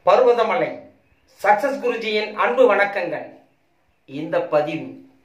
Parvathamalai success குருஜியின் அன்பு வணக்கங்கள் இந்த பதிவு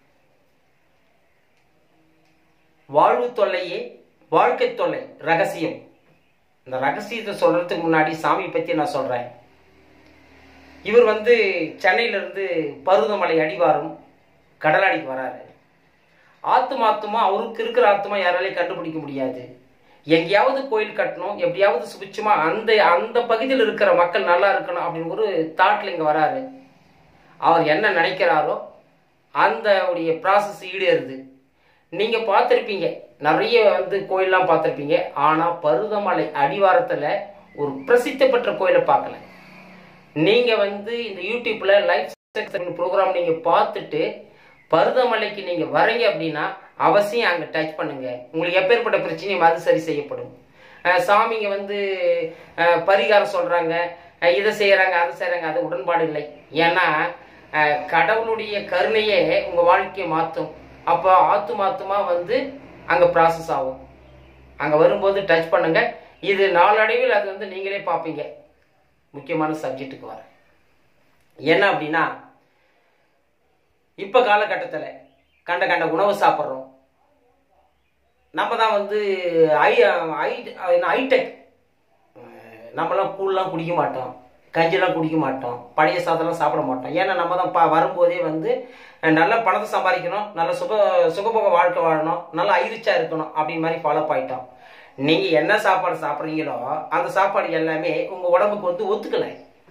வாழ்வு தொல்லையே வாழ்க்கை தொல்லை ரகசியம் இந்த ரகசியத்தை சொல்றதுக்கு முன்னாடி சாமி பத்தி நான் சொல்றேன் இவர் வந்து சென்னையிலிருந்து பருவதமலை அடிவாரம் கடலாடிக்கு வராரு ஆத்துமா ஆத்துமா அவருக்கு இருக்கிற ஆத்துமா யாராலையும் கண்டுபிடிக்க முடியாது எங்கேயாவது கோயில் கட்டணும் எப்படியாவது சுபிச்சமா அந்த அந்த பகுதியில் இருக்கிற மக்கள் நல்லா இருக்கணும் அப்படின்னு ஒரு தாட்ல இங்க வராரு அவர் என்ன நினைக்கிறாரோ அந்த உடைய ப்ராசஸ் ஈடேறுது நீங்க பார்த்துருப்பீங்க நிறைய வந்து கோயில்லாம் பார்த்துருப்பீங்க ஆனா பருவமலை அடிவாரத்துல ஒரு பிரசித்தி பெற்ற கோயிலை பார்க்கல நீங்க வந்து இந்த யூடியூப்ல லைஃப் ப்ரோக்ராம் நீங்க பார்த்துட்டு பருவமலைக்கு நீங்க வரீங்க அப்படின்னா அவசியம் அங்க டச் பண்ணுங்க உங்களுக்கு எப்பேற்பட்ட பிரச்சனையும் அது சரி செய்யப்படும் அஹ் சாமிங்க வந்து அஹ் பரிகாரம் சொல்றாங்க அஹ் இதை செய்யறாங்க அதை செய்யறாங்க அது உடன்பாடு இல்லை ஏன்னா அஹ் கடவுளுடைய கருணையே உங்க வாழ்க்கையை மாற்றும் அப்போ ஆத்து மாத்துமா வந்து அங்க ப்ராசஸ் ஆகும் அங்க வரும்போது டச் பண்ணுங்க இது நாளடைவில் அது வந்து நீங்களே பார்ப்பீங்க முக்கியமான சப்ஜெக்ட்டுக்கு வரேன் என்ன அப்படின்னா இப்ப காலகட்டத்தில் கண்ட கண்ட உணவு சாப்பிட்றோம் நம்ம தான் வந்து ஐ ஐ ஹைடெக் நம்மலாம் கூழ்லாம் குடிக்க மாட்டோம் கஞ்சிலாம் குடிக்க மாட்டோம் பழைய சாதம்லாம் சாப்பிட மாட்டோம் ஏன்னா நம்ம தான் ப வரும்போதே வந்து நல்ல பணத்தை சம்பாதிக்கணும் நல்ல சுக சுகபோக வாழ்க்கை வாழணும் நல்ல ஐரிச்சா இருக்கணும் அப்படின்னு மாதிரி ஃபாலோ ஆயிட்டோம் நீங்க என்ன சாப்பாடு சாப்பிட்றீங்களோ அந்த சாப்பாடு எல்லாமே உங்க உடம்புக்கு வந்து ஒத்துக்கலை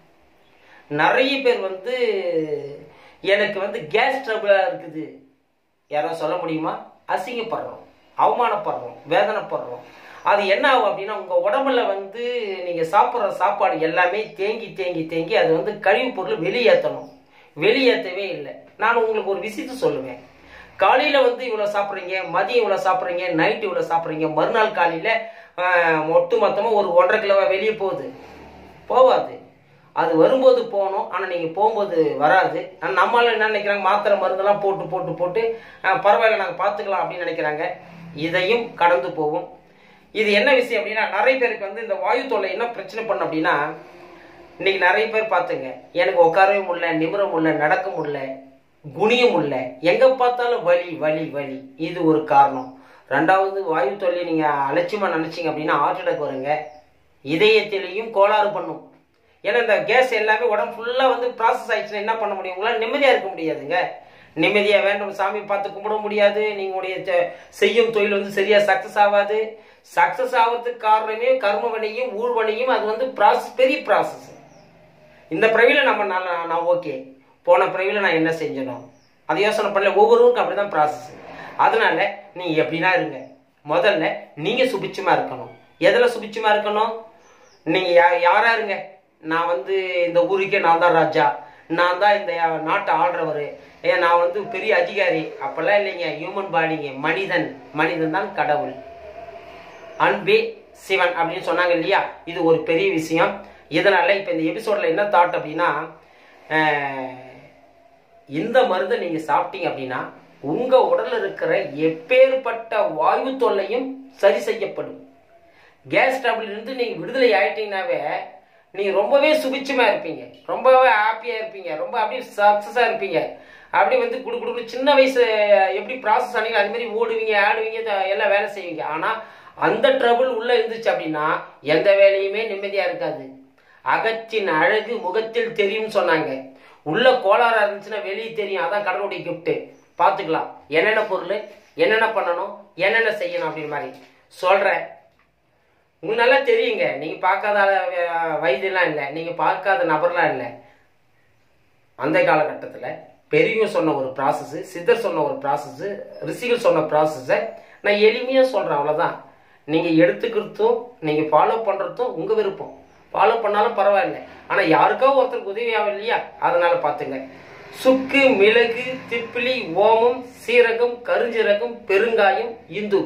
நிறைய பேர் வந்து எனக்கு வந்து கேஸ் ட்ரபிளா இருக்குது யாரோ சொல்ல முடியுமா அசிங்கப்படுறோம் அவமானப்படுறோம் வேதனைப்படுறோம் அது என்ன ஆகும் அப்படின்னா உங்க உடம்புல வந்து நீங்க சாப்பிட்ற சாப்பாடு எல்லாமே தேங்கி தேங்கி தேங்கி அது வந்து கழிவுப் பொருள் வெளியேற்றணும் வெளியேற்றவே இல்லை நான் உங்களுக்கு ஒரு விஷயத்த சொல்லுவேன் காலையில வந்து இவ்வளவு சாப்பிட்றீங்க மதியம் இவ்வளவு சாப்பிட்றீங்க நைட்டு இவ்வளவு சாப்பிட்றீங்க மறுநாள் காலையில ஒட்டு மொத்தமா ஒரு ஒன்றரை கிலோவா வெளியே போகுது போவாது அது வரும்போது போகணும் ஆனால் நீங்கள் போகும்போது வராது ஆனால் நம்மளால என்ன நினைக்கிறாங்க மாத்திரை மருந்தெல்லாம் போட்டு போட்டு போட்டு பரவாயில்ல நாங்கள் பார்த்துக்கலாம் அப்படின்னு நினைக்கிறாங்க இதையும் கடந்து போகும் இது என்ன விஷயம் அப்படின்னா நிறைய பேருக்கு வந்து இந்த வாயு தொல்லை என்ன பிரச்சனை பண்ணும் அப்படின்னா இன்னைக்கு நிறைய பேர் பார்த்துங்க எனக்கு உட்காரவே முடியல நிமிர முடியல நடக்க முடியல குனிய முடியல எங்க பார்த்தாலும் வலி வலி வலி இது ஒரு காரணம் ரெண்டாவது வாயு தொல்லையை நீங்க அலட்சியமா நினைச்சீங்க அப்படின்னா ஹார்ட் அட்டாக் வருங்க இதயத்திலையும் கோளாறு பண்ணும் ஏன்னா இந்த கேஸ் எல்லாமே உடம்பு ஃபுல்லாக வந்து ப்ராசஸ் ஆயிடுச்சுன்னா என்ன பண்ண முடியும் உங்களால் நிம்மதியாக இருக்க முடியாதுங்க நிம்மதியாக வேண்டும் சாமி பார்த்து கும்பிட முடியாது நீங்களுடைய செய்யும் தொழில் வந்து சரியாக சக்ஸஸ் ஆகாது சக்ஸஸ் ஆகிறதுக்கு காரணமே கர்மவனையும் ஊழ்வனையும் அது வந்து ப்ராசஸ் பெரிய ப்ராசஸ் இந்த பிறவியில் நம்ம நான் நான் ஓகே போன பிறவியில் நான் என்ன செஞ்சணும் அதை யோசனை பண்ணல ஒவ்வொருவருக்கும் அப்படிதான் ப்ராசஸ் அதனால நீங்க எப்படின்னா இருங்க முதல்ல நீங்க சுபிச்சமா இருக்கணும் எதில் சுபிச்சமா இருக்கணும் நீங்க யாரா இருங்க நான் வந்து இந்த ஊருக்கே நான் தான் ராஜா நான் தான் இந்த நாட்டை ஆள்றவர் ஏன் நான் வந்து பெரிய அதிகாரி அப்பெல்லாம் இல்லைங்க ஹியூமன் பாடிங்க மனிதன் மனிதன் தான் கடவுள் அன்பே சிவன் அப்படின்னு சொன்னாங்க இல்லையா இது ஒரு பெரிய விஷயம் இதனால இப்ப இந்த எபிசோட்ல என்ன தாட் அப்படின்னா இந்த மருந்தை நீங்க சாப்பிட்டீங்க அப்படின்னா உங்க உடல்ல இருக்கிற எப்பேற்பட்ட வாயு தொல்லையும் சரி செய்யப்படும் கேஸ் ட்ரபிள் இருந்து நீங்க விடுதலை ஆயிட்டீங்கன்னாவே நீங்க ரொம்பவே சுபிச்சமா இருப்பீங்க ரொம்பவே ஹாப்பியா இருப்பீங்க ரொம்ப அப்படியே சக்சஸா இருப்பீங்க அப்படி வந்து குடு குடு சின்ன வயசு எப்படி ப்ராசஸ் ஆனீங்க அது மாதிரி ஓடுவீங்க ஆடுவீங்க எல்லாம் வேலை செய்வீங்க ஆனா அந்த ட்ரபிள் உள்ள இருந்துச்சு அப்படின்னா எந்த வேலையுமே நிம்மதியா இருக்காது அகத்தின் அழகு முகத்தில் தெரியும் சொன்னாங்க உள்ள கோளாறா இருந்துச்சுன்னா வெளியே தெரியும் அதான் கடவுளுடைய கிஃப்ட் பார்த்துக்கலாம் என்னென்ன பொருள் என்னென்ன பண்ணணும் என்னென்ன செய்யணும் அப்படின்னு மாதிரி சொல்றேன் உங்களுக்கு நல்லா தெரியுங்க நீங்க பார்க்காத வயதுலாம் இல்லை நீங்க பார்க்காத நபர்லாம் இல்லை அந்த காலகட்டத்தில் பெரியவங்க சொன்ன ஒரு ப்ராசஸ் சித்தர் சொன்ன ஒரு ப்ராசஸ் ரிஷிகள் சொன்ன ப்ராசஸை நான் எளிமையாக சொல்கிறேன் அவ்வளோதான் நீங்கள் எடுத்துக்கிறதும் நீங்கள் ஃபாலோ பண்ணுறதும் உங்கள் விருப்பம் ஃபாலோ பண்ணாலும் பரவாயில்ல ஆனால் யாருக்கோ ஒருத்தருக்கு உதவி ஆகும் இல்லையா அதனால பார்த்துங்க சுக்கு மிளகு திப்பிலி ஓமம் சீரகம் கருஞ்சீரகம் பெருங்காயம் இந்து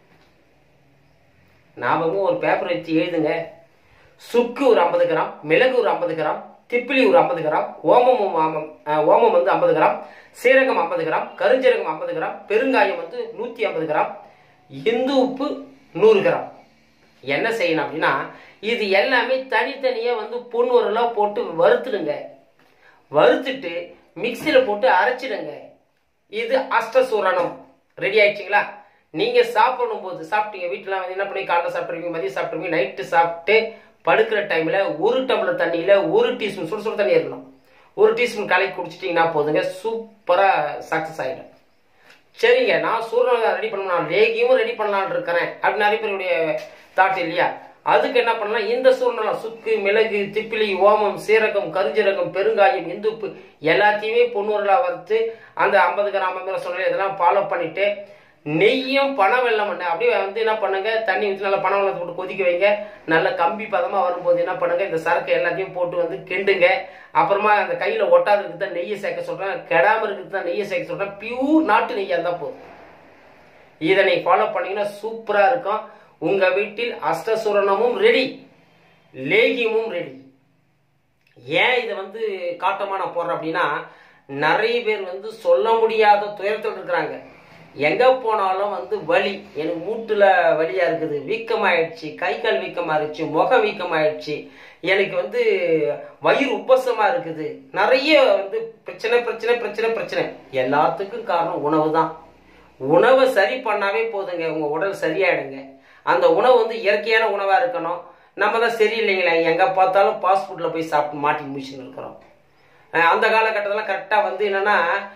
ஞாபகமும் ஒரு பேப்பர் வச்சு எழுதுங்க சுக்கு ஒரு ஐம்பது கிராம் மிளகு ஒரு ஐம்பது கிராம் திப்பிலி ஒரு ஐம்பது கிராம் ஓமம் ஓமம் வந்து ஐம்பது கிராம் சீரகம் ஐம்பது கிராம் கருஞ்சீரகம் ஐம்பது கிராம் பெருங்காயம் வந்து நூற்றி ஐம்பது கிராம் இந்து உப்பு நூறு கிராம் என்ன செய்யணும் அப்படின்னா இது எல்லாமே தனித்தனியா வந்து பொன் உரலா போட்டு வறுத்துடுங்க வறுத்துட்டு மிக்சியில போட்டு அரைச்சிடுங்க இது அஷ்டசூரணம் ரெடி ஆயிடுச்சுங்களா நீங்க சாப்பிடும் போது சாப்பிட்டீங்க வீட்டுல வந்து என்ன பண்ணி காலைல சாப்பிட்டுருவீங்க மதியம் சாப்பிட்டுருவீங்க நைட்டு சாப்பிட்டு படுக்கிற டைம்ல ஒரு டம்ளர் தண்ணியில ஒரு டீஸ்பூன் சுடு சுடு தண்ணி இருக்கணும் ஒரு டீஸ்பூன் கலக்கி குடிச்சிட்டீங்கன்னா போதுங்க சூப்பரா சக்சஸ் ஆயிடும் சரிங்க நான் சூரியனை ரெடி பண்ணலாம் லேகியும் ரெடி பண்ணலாம்னு இருக்கிறேன் அப்படின்னு நிறைய பேருடைய தாட் இல்லையா அதுக்கு என்ன பண்ணலாம் இந்த சூழ்நிலை சுக்கு மிளகு திப்பிலி ஓமம் சீரகம் கருஞ்சீரகம் பெருங்காயம் இந்துப்பு எல்லாத்தையுமே பொண்ணூரலா வறுத்து அந்த ஐம்பது கிராம் மேல சொன்னேன் இதெல்லாம் ஃபாலோ பண்ணிட்டு நெய்யும் பனை வெள்ளம் பண்ண அப்படியே வந்து என்ன பண்ணுங்க தண்ணி ஊற்றி நல்லா பனை வெள்ளத்தை போட்டு கொதிக்க வைங்க நல்ல கம்பி பதமா வரும்போது என்ன பண்ணுங்க இந்த சரக்கு எல்லாத்தையும் போட்டு வந்து கிண்டுங்க அப்புறமா அந்த கையில ஒட்டாததுக்கு தான் நெய்யை சேர்க்க சொல்றேன் கெடாம இருக்கிறது தான் நெய்யை சேர்க்க சொல்றேன் பியூர் நாட்டு நெய்யா இருந்தா போதும் இதை நீ ஃபாலோ பண்ணீங்கன்னா சூப்பரா இருக்கும் உங்க வீட்டில் அஷ்டசுரணமும் ரெடி லேகியமும் ரெடி ஏன் இதை வந்து காட்டமா நான் போடுறேன் அப்படின்னா நிறைய பேர் வந்து சொல்ல முடியாத துயரத்தில் இருக்கிறாங்க எங்க போனாலும் வந்து வலி எனக்கு மூட்டுல வலியா இருக்குது வீக்கமாயிடுச்சு கை கால் வீக்கமாயிடுச்சு முகம் வீக்கமாயிடுச்சு எனக்கு வந்து வயிறு உப்பசமா இருக்குது நிறைய வந்து பிரச்சனை பிரச்சனை பிரச்சனை பிரச்சனை எல்லாத்துக்கும் காரணம் உணவு தான் உணவை சரி பண்ணாவே போதுங்க உங்க உடல் சரியாயிடுங்க அந்த உணவு வந்து இயற்கையான உணவா இருக்கணும் நம்ம தான் சரியில்லைங்களே எங்க பார்த்தாலும் ஃபாஸ்ட் ஃபுட்ல போய் சாப்பிட்டு மாட்டி முடிச்சுன்னு இருக்கிறோம் அஹ் அந்த காலகட்டத்தில் கரெக்டாக வந்து என்னன்னா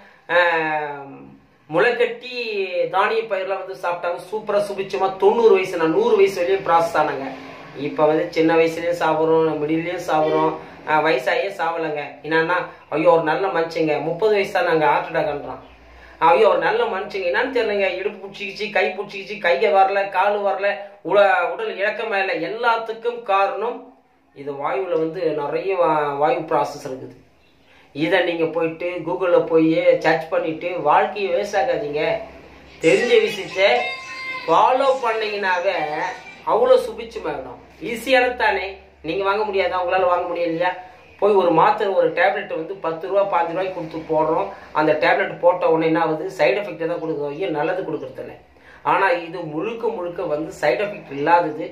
அஹ், முளைக்கட்டி தானிய பயிரெலாம் வந்து சாப்பிட்டாங்க சூப்பராக சுபிச்சமா தொண்ணூறு வயசு நான் நூறு வயசு வரையும் ப்ராசஸ் ஆனாங்க இப்போ வந்து சின்ன வயசுலயும் சாப்பிட்றோம் மிடில்லையும் சாப்பிட்றோம் வயசாகியே சாவலைங்க என்னன்னா ஐயோ ஒரு நல்ல மனுஷங்க முப்பது வயசு தான் நாங்கள் ஹார்ட் அட்டாக்ன்றான் ஐயோ ஒரு நல்ல மனுஷங்க என்னன்னு தெரியலங்க இடுப்பு பிடிச்சிக்கிச்சு கை பிடிச்சிக்கிச்சு கையை வரல கால் வரல உட உடல் இழக்கமே இல்லை எல்லாத்துக்கும் காரணம் இது வாயுவில் வந்து நிறைய வா- வாயு ப்ராசஸ் இருக்குது இதை நீங்கள் போயிட்டு கூகுளில் போய் சர்ச் பண்ணிட்டு வேஸ்ட் வேஸ்டாக்காதீங்க தெரிஞ்ச விஷயத்த ஃபாலோ பண்ணீங்கன்னாவே அவ்வளோ சுபிச்சுமாயிடும் ஈஸியான தானே நீங்கள் வாங்க முடியாதா உங்களால் வாங்க முடியலையா போய் ஒரு மாத்திரை ஒரு டேப்லெட் வந்து பத்து ரூபா பாஞ்சு ரூபாய்க்கு கொடுத்து போடுறோம் அந்த டேப்லெட் போட்ட உடனே என்ன ஆகுது சைடு எஃபெக்ட் தான் கொடுக்குது ஐயோ நல்லது கொடுக்குறதில்ல ஆனால் இது முழுக்க முழுக்க வந்து சைடு எஃபெக்ட் இல்லாதது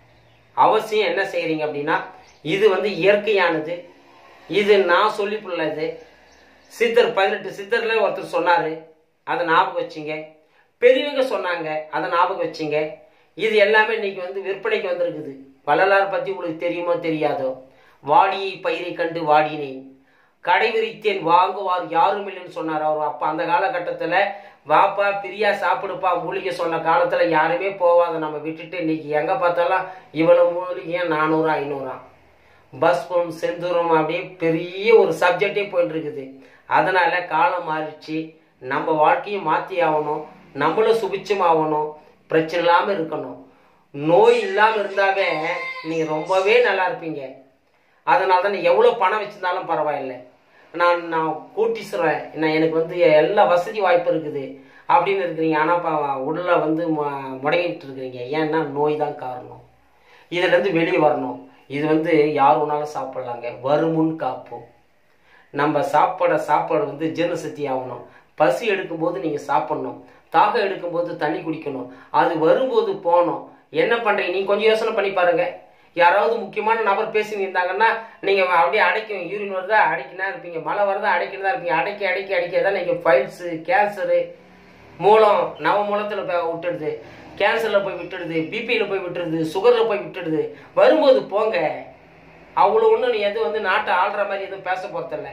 அவசியம் என்ன செய்றீங்க அப்படின்னா இது வந்து இயற்கையானது இது நான் சொல்லி பிள்ளது சித்தர் பதினெட்டு சித்தர்ல ஒருத்தர் சொன்னாரு அதை ஞாபகம் வச்சுங்க பெரியவங்க சொன்னாங்க அதை ஞாபகம் வச்சுங்க இது எல்லாமே இன்னைக்கு வந்து விற்பனைக்கு வந்திருக்குது வள்ளலார் பத்தி உங்களுக்கு தெரியுமோ தெரியாதோ வாடியை பயிரை கண்டு வாடினேன் கடை விரித்தேன் வாங்குவார் யாரும் இல்லைன்னு சொன்னார் அவர் அப்ப அந்த காலகட்டத்துல வாப்பா பிரியா சாப்பிடுப்பா மூலிகை சொன்ன காலத்துல யாருமே போவாத நம்ம விட்டுட்டு இன்னைக்கு எங்க பார்த்தாலும் இவ்வளவு மூலிகை நானூறு ஐநூறா பஸ்பம் செந்தூரம் அப்படியே பெரிய ஒரு சப்ஜெக்டே போயிட்டு இருக்குது அதனால காலம் மாறிச்சு நம்ம வாழ்க்கையும் மாத்தி ஆகணும் நம்மளும் சுபிச்சம் ஆகணும் பிரச்சனை இல்லாம இருக்கணும் நோய் இல்லாம இருந்தாவே நீங்க ரொம்பவே நல்லா இருப்பீங்க அதனால தான் நீ எவ்வளோ பணம் வச்சிருந்தாலும் பரவாயில்லை நான் நான் கூட்டிச்சுறேன் நான் எனக்கு வந்து எல்லா வசதி வாய்ப்பு இருக்குது அப்படின்னு இருக்கிறீங்க ஆனால் இப்போ உடலை வந்து மு- முடங்கிட்டு இருக்கிறீங்க ஏன்னா நோய் தான் காரணம் இதுலேருந்து வெளியே வரணும் இது வந்து யார் வேணாலும் சாப்பிட்லாங்க வருமுன் காப்போம் நம்ம சாப்பிட சாப்பாடு வந்து ஜீரண சக்தி ஆகணும் பசி எடுக்கும்போது நீங்க சாப்பிடணும் தாகம் எடுக்கும்போது தண்ணி குடிக்கணும் அது வரும்போது போகணும் என்ன பண்றீங்க நீங்க கொஞ்சம் யோசனை பண்ணி பாருங்க யாராவது முக்கியமான நபர் பேசிட்டு இருந்தாங்கன்னா நீங்க அப்படியே அடைக்கும் யூரின் வருதா அடைக்கினா இருப்பீங்க மழை வருதா அடைக்கினா இருப்பீங்க அடைக்கி அடைக்கி அடைக்க தான் நீங்க ஃபைல்ஸ் கேன்சரு மூலம் நவ மூலத்துல போய் விட்டுடுது கேன்சர்ல போய் விட்டுடுது பிபியில போய் விட்டுடுது சுகர்ல போய் விட்டுடுது வரும்போது போங்க அவ்வளோ ஒன்றும் நீ எதுவும் வந்து நாட்டை ஆள்ற மாதிரி எதுவும் பேச போறதில்ல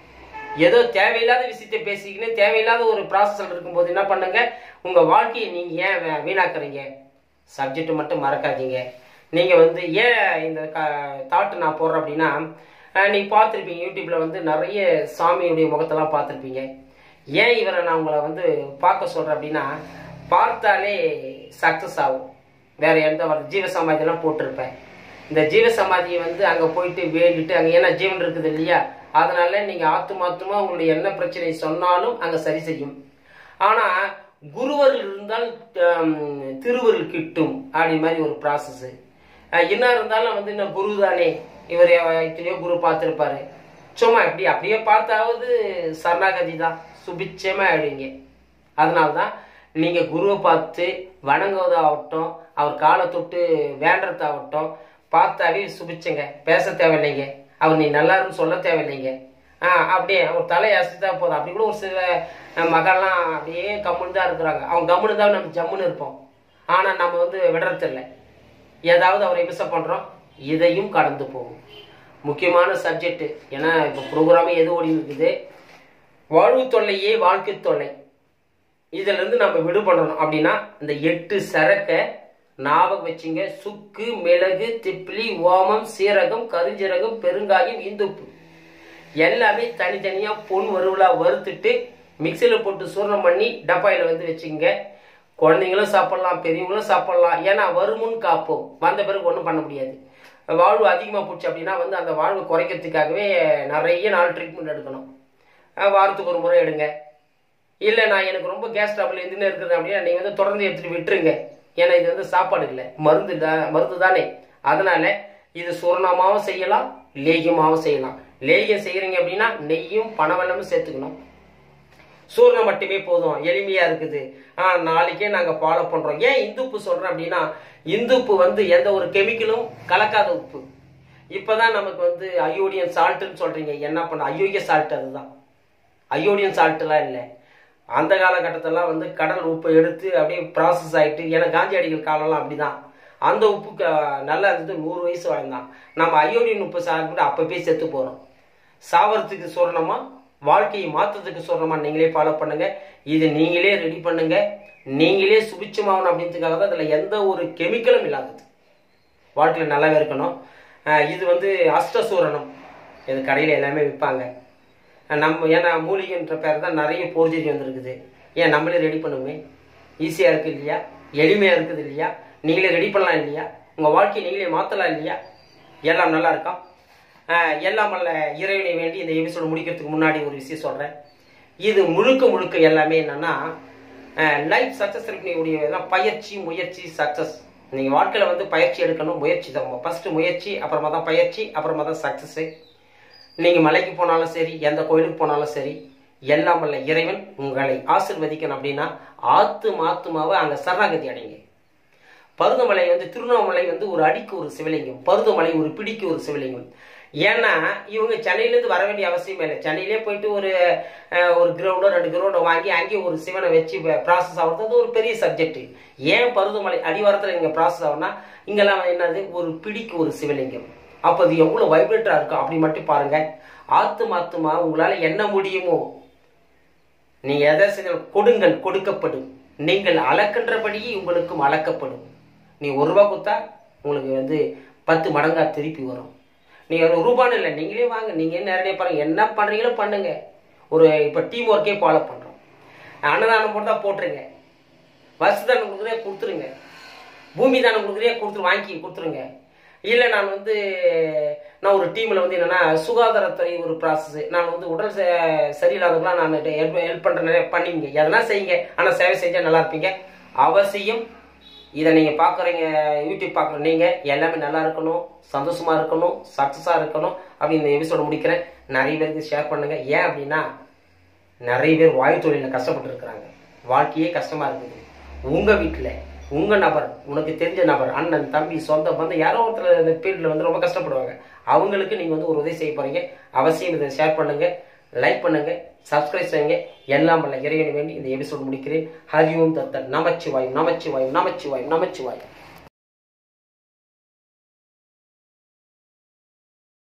ஏதோ தேவையில்லாத விஷயத்தை பேசிக்கின்னு தேவையில்லாத ஒரு ப்ராசஸில் இருக்கும்போது என்ன பண்ணுங்க உங்க வாழ்க்கையை நீங்க ஏன் வே- வீணாக்குறீங்க சப்ஜெக்ட் மட்டும் மறக்காதீங்க நீங்க வந்து ஏன் இந்த தாட் நான் போடுறேன் அப்படின்னா அஹ், நீ பார்த்துருப்பீங்க யூடியூப்ல வந்து நிறைய சாமியுடைய முகத்தெல்லாம் பார்த்துருப்பீங்க ஏன் இவரை நான் உங்களை வந்து பார்க்க சொல்றேன் அப்படின்னா பார்த்தாலே சக்சஸ் ஆகும் வேற எந்த ஒரு ஜீவ சமாதியெல்லாம் போட்டிருப்பேன் இந்த ஜீவ சமாதியை வந்து அங்க போயிட்டு வேண்டிட்டு அங்க ஏன்னா ஜீவன் இருக்குது இல்லையா அதனால நீங்க ஆத்துமாத்துமா உங்களுடைய என்ன பிரச்சனை சொன்னாலும் அங்க சரி செய்யும் ஆனா குருவர்கள் இருந்தால் ஹம், திருவருள் கிட்டும் அப்படி மாதிரி ஒரு ப்ராசஸ் என்ன இருந்தாலும் வந்து என்ன குரு தானே இவர் எத்தனையோ குரு பார்த்துருப்பாரு சும்மா இப்படி அப்படியே பார்த்தாவது சரணாகதி தான் சுபிச்சமா ஆயிடுவீங்க அதனால்தான் நீங்க குருவை பார்த்து வணங்குவதாகட்டும் அவர் காலை தொட்டு வேண்டதாகட்டும் பார்த்தாவே சுபிச்சுங்க பேச தேவையில்லைங்க அவர் நீ நல்லா இருக்குன்னு சொல்ல தேவையில்லைங்க ஆ அப்படியே ஒரு தலையை அசைத்தா போதும் அப்படி கூட ஒரு சில அஹ், மகள்லாம் அப்படியே கம்முன்னு தான் இருக்கிறாங்க அவங்க கம்முன்னு தான் நம்ம ஜம்முன்னு இருப்போம் ஆனால் நம்ம வந்து விடுறதில்லை ஏதாவது அவரை மிஸ் பண்ணுறோம் இதையும் கடந்து போகும் முக்கியமான சப்ஜெக்ட் ஏன்னா இப்போ ப்ரோக்ராமே எது ஓடி இருக்குது வாழ்வு தொல்லையே வாழ்க்கை தொல்லை இதுல இருந்து நம்ம விடுபடணும் அப்படின்னா இந்த எட்டு சரக்கை ஞாபகம் வச்சுங்க சுக்கு மிளகு திப்பிலி ஓமம் சீரகம் கருஞ்சீரகம் பெருங்காயம் இந்துப்பு எல்லாமே தனித்தனியா பொன் வறுவலா வறுத்துட்டு மிக்சியில் போட்டு சூரணம் பண்ணி டப்பாயில் வந்து வச்சுங்க குழந்தைங்களும் சாப்பிடலாம் பெரியவங்களும் சாப்பிடலாம் ஏன்னா வருமுன் காப்போம் வந்த பிறகு ஒன்றும் பண்ண முடியாது வாழ்வு அதிகமாக போச்சு அப்படின்னா வந்து அந்த வாழ்வு குறைக்கிறதுக்காகவே நிறைய நாள் ட்ரீட்மெண்ட் எடுக்கணும் அஹ் வாரத்துக்கு ஒரு முறை எடுங்க இல்லை நான் எனக்கு ரொம்ப கேஸ் ட்ரபிள் எதுன்னு இருக்குது அப்படின்னா நீங்கள் வந்து தொடர்ந்து எடுத்துட்டு விட்டுருங்க ஏன்னா இது வந்து சாப்பாடு இல்லை மருந்து தான் மருந்து தானே அதனால இது சூரணமாகவும் செய்யலாம் லேகியமாகவும் செய்யலாம் லேகியம் செய்கிறீங்க அப்படின்னா நெய்யும் பனவெல்லமும் சேர்த்துக்கணும் சூரணம் மட்டுமே போதும் எளிமையா இருக்குது ஆ நாளைக்கே நாங்க ஃபாலோ பண்றோம் ஏன் இந்துப்பு சொல்றேன் அப்படின்னா இந்துப்பு வந்து எந்த ஒரு கெமிக்கலும் கலக்காத உப்பு இப்பதான் நமக்கு வந்து அயோடியன் சால்ட்டுன்னு சொல்றீங்க என்ன பண்ண அயோக்கிய சால்ட் அதுதான் அயோடியன் சால்ட்லாம் இல்லை அந்த காலகட்டத்திலாம் வந்து கடல் உப்பை எடுத்து அப்படியே ப்ராசஸ் ஆகிட்டு ஏன்னா காந்தி அடிகள் காலம்லாம் அப்படிதான் அந்த உப்பு க- நல்லா இருந்தது நூறு வயசு வாழ்ந்தான் நம்ம அயோடின் உப்பு சாப்பிட்டு அப்பவே செத்து போகிறோம் சாவறதுக்கு சொல்லணுமா வாழ்க்கையை மாற்றுறதுக்கு சொல்லணுமா நீங்களே ஃபாலோ பண்ணுங்க இது நீங்களே ரெடி பண்ணுங்க நீங்களே சுபிச்சமாகணும் அப்படின்றதுக்காக தான் இதில் எந்த ஒரு கெமிக்கலும் இல்லாதது வாழ்க்கையில் நல்லாவே இருக்கணும் அஹ் இது வந்து அஷ்டசூரணம் இது கடையில் எல்லாமே விற்பாங்க நம்ம ஏன்னா மூலிகைன்ற பேர் தான் நிறைய போர்ஜரி வந்திருக்குது ஏன் நம்மளே ரெடி பண்ணுவோமே ஈஸியாக இருக்குது இல்லையா எளிமையாக இருக்குது இல்லையா நீங்களே ரெடி பண்ணலாம் இல்லையா உங்கள் வாழ்க்கையை நீங்களே மாற்றலாம் இல்லையா எல்லாம் நல்லா இருக்கா ஆஹ் எல்லாம் வல்ல இறைவனை வேண்டி இந்த எபிசோடு முடிக்கிறதுக்கு முன்னாடி ஒரு விஷயம் சொல்கிறேன் இது முழுக்க முழுக்க எல்லாமே என்னன்னா லைஃப் சக்ஸஸ் இருக்கக்கூடிய பயிற்சி முயற்சி சக்ஸஸ் நீங்கள் வாழ்க்கையில் வந்து பயிற்சி எடுக்கணும் முயற்சி தான் ஃபஸ்ட்டு முயற்சி அப்புறமா தான் பயிற்சி அப்புறமா தான் சக்ஸஸ்ஸு நீங்கள் மலைக்கு போனாலும் சரி எந்த கோயிலுக்கு போனாலும் சரி எல்லாம் வல்ல இறைவன் உங்களை ஆசிர்வதிக்கணும் அப்படின்னா ஆத்து மாத்துமாவை அங்கே சரணாகதி அடைங்க பருவமலை வந்து திருவண்ணாமலை வந்து ஒரு அடிக்கு ஒரு சிவலிங்கம் பருவமலை ஒரு பிடிக்கு ஒரு சிவலிங்கம் ஏன்னா இவங்க சென்னையிலேருந்து வர வேண்டிய அவசியமே இல்லை சென்னையிலே போயிட்டு ஒரு அஹ், ஒரு கிரவுண்டோ ரெண்டு கிரவுண்டோ வாங்கி அங்கேயே ஒரு சிவனை வச்சு ப்ராசஸ் ஆகுறது அது ஒரு பெரிய சப்ஜெக்ட் ஏன் பருவமலை அடிவாரத்தில் இங்கே ப்ராசஸ் ஆகும்னா இங்கெல்லாம் என்னது ஒரு பிடிக்கு ஒரு சிவலிங்கம் அப்போ அது எவ்வளோ வைப்ரேட்டராக இருக்கும் அப்படி மட்டும் பாருங்க ஆத்து மாத்துமா உங்களால் என்ன முடியுமோ நீங்க எதை செஞ்சாலும் கொடுங்கள் கொடுக்கப்படும் நீங்கள் அளக்கின்றபடியே உங்களுக்கும் அளக்கப்படும் நீ ஒரு ரூபா கொடுத்தா உங்களுக்கு வந்து பத்து மடங்கா திருப்பி வரும் நீங்க ஒரு ரூபான்னு இல்லை நீங்களே வாங்க நீங்க நேரடியாக பாருங்க என்ன பண்றீங்களோ பண்ணுங்க ஒரு இப்போ டீம் ஒர்க்கே ஃபாலோ பண்றோம் அன்னதானம் போட்டா போட்டுருங்க வசதி தானம் கொடுக்குறே கொடுத்துருங்க பூமி தானம் கொடுக்குறே கொடுத்து வாங்கி கொடுத்துருங்க இல்லை நான் வந்து நான் ஒரு டீமில் வந்து என்னன்னா சுகாதாரத்துறை ஒரு ப்ராசஸ் நான் வந்து உடல் ச- சரியில்லாதவங்களாம் நான் ஹெல்ப் ஹெல்ப் பண்ணுறேன் பண்ணிங்க எதனா செய்யுங்க ஆனால் சேவை செஞ்சால் நல்லா இருப்பீங்க அவசியம் இதை நீங்கள் பார்க்குறீங்க யூடியூப் பார்க்குற நீங்கள் எல்லாமே நல்லா இருக்கணும் சந்தோஷமா இருக்கணும் சக்ஸஸாக இருக்கணும் அப்படின்னு இந்த எபிசோட முடிக்கிறேன் நிறைய பேருக்கு ஷேர் பண்ணுங்க ஏன் அப்படின்னா நிறைய பேர் வாயு தொழிலில் கஷ்டப்பட்டு இருக்கிறாங்க வாழ்க்கையே கஷ்டமா இருக்குது உங்க வீட்டில் உங்க நபர் உனக்கு தெரிஞ்ச நபர் அண்ணன் தம்பி சொந்த பந்தம் யாரோ ஒருத்தர் இந்த ஃபீல்டில் வந்து ரொம்ப கஷ்டப்படுவாங்க அவங்களுக்கு நீங்க வந்து ஒரு உதவி செய்ய போறீங்க அவசியம் இதை ஷேர் பண்ணுங்க லைக் பண்ணுங்க சப்ஸ்கிரைப் செய்யுங்க எல்லாம் வல்ல இறைவனை வேண்டி இந்த எபிசோட் முடிக்கிறேன் ஹரி ஓம் தத்தன் நமச்சிவாயும் நமச்சிவாயும் நமச்சிவாயும் நமச்சிவாயும்